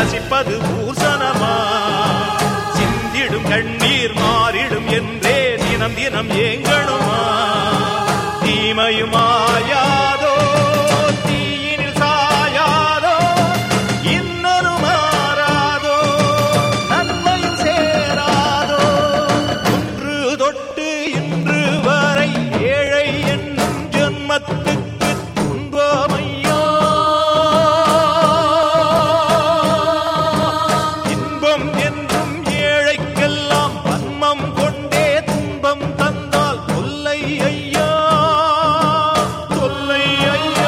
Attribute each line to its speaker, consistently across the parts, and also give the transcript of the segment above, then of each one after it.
Speaker 1: ரசிப்பது பூசணமா சிந்திடும் கண்ணீர் மாறிடும் என்றே தினம் தினம் ஏங்கணுமா தீமையுமாயாதோ தீயினில் சாயாதோ இன்னொரு மாறாதோ நன்மையும் சேராதோ ஒன்று தொட்டு இன்று வரை ஏழை என்னும் ஜன்மத்துக்கு துன்பமையா இன்பம் என்றும் ஏழைக்கெல்லாம் வன்மம் கொண்டே துன்பம் தந்தால் தொல்லை ஐயா தொல்லை ஐயா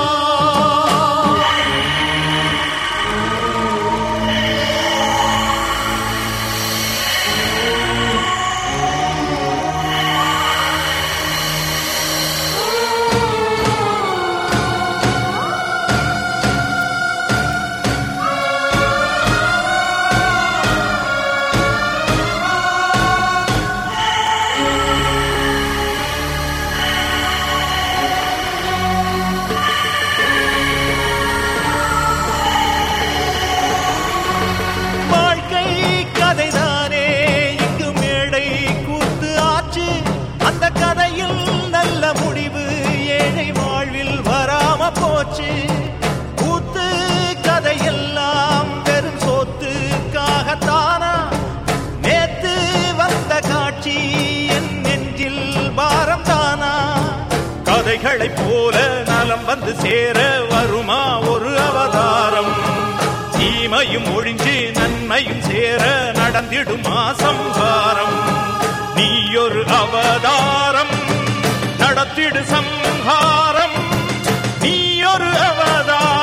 Speaker 1: வாழ்க்கை கதைதானே இங்கு மேடை கூத்து ஆச்சு அந்த கதையில் நல்ல முடிவு ஏழை வாழ்வில் வராம போச்சு கூத்து கதையெல்லாம் வெறும் சோத்துக்காகத்தானா நேத்து வந்த காட்சி என் நெஞ்சில் பாரம் தானா கதைகளைப் போல நலம் வந்து சேர வருமா ஒரு அவதாரம் தீமையும் ஒழிஞ்சு நன்மையும் சேர நடந்திடுமா சம்சாரம் நீயொரு அவதாரம் நடத்திடு சம்ஹாரம் நீயொரு அவதாரம்